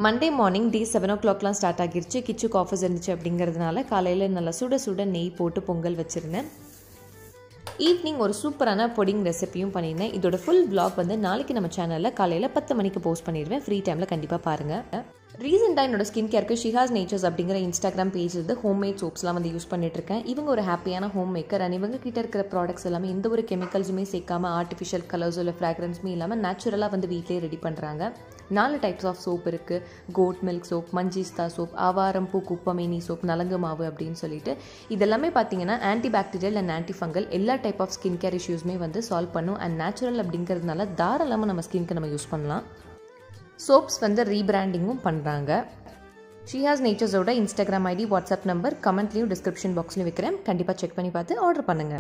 Monday morning day seven ஓ கிளாக்லாம் start ஆகிருச்சு கிச்சுக்கு ஆஃபீஸ் இருந்துச்சு அப்படிங்கிறதுனால காலையில் நல்லா சுட சுட நெய் போட்டு பொங்கல் வச்சுருந்தேன் ஈவினிங் ஒரு சூப்பரான பொடிங் ரெசிபியும் பண்ணியிருந்தேன் இதோட ஃபுல் vlog வந்து நாளைக்கு நம்ம சேனலில் காலையில் பத்து மணிக்கு போஸ்ட் பண்ணிடுவேன் ஃப்ரீ டைமில் கண்டிப்பாக பாருங்கள் ரீசெண்டாக என்னோட ஸ்கின் கேருக்கு ஷிஹாஸ் நேச்சர்ஸ் அப்படிங்கிற இன்ஸ்டாகிராம் பேஜ் வந்து ஹோம்மேட் சோப்ஸ்லாம் வந்து யூஸ் பண்ணிட்டு இருக்கேன் இவங்க ஒரு ஹாப்பியான ஹோம் மேக்கர் அண்ட் இவங்க கிட்ட இருக்கிற ப்ராடக்ட்ஸ் எல்லாமே எந்த ஒரு கெமிக்கல்ஸுமே சேர்க்காம ஆர்டிஃபிஷியல் கலர்ஸோ இல்லை ஃப்ராக்ரன்ஸுமே இல்லாமல் நேச்சுரலாக வந்து வீட்டிலே ரெடி பண்ணுறாங்க நாலு டைப்ஸ் ஆஃப் சோப் இருக்குது கோட் மில்க் சோப் மஞ்சிஸ்தா சோப் ஆவாரம் பூ குப்பமேனி சோப் நலங்கு மாவு அப்படின்னு சொல்லிட்டு இதெல்லாமே பார்த்தீங்கன்னா anti bacterial and anti fungal எல்லா டைப் ஆஃப் ஸ்கின் கேர் இஷ்யூஸுமே வந்து சால்வ் பண்ணும் அண்ட் நேச்சுரல் அப்படிங்கிறதுனால தாராளமாக நம்ம ஸ்கின்க்கு நம்ம யூஸ் பண்ணலாம் சோப்ஸ் வந்து ரீபிராண்டிங்கும் பண்ணுறாங்க ஷிஹாஸ் நேச்சர்ஸோட இன்ஸ்டாகிராம் ஐடி வாட்ஸ்அப் நம்பர் கமெண்ட்லையும் டிஸ்கிரிப்ஷன் பாக்ஸ்லையும் வைக்கிறேன் கண்டிப்பாக செக் பண்ணி பார்த்து ஆர்டர் பண்ணுங்கள்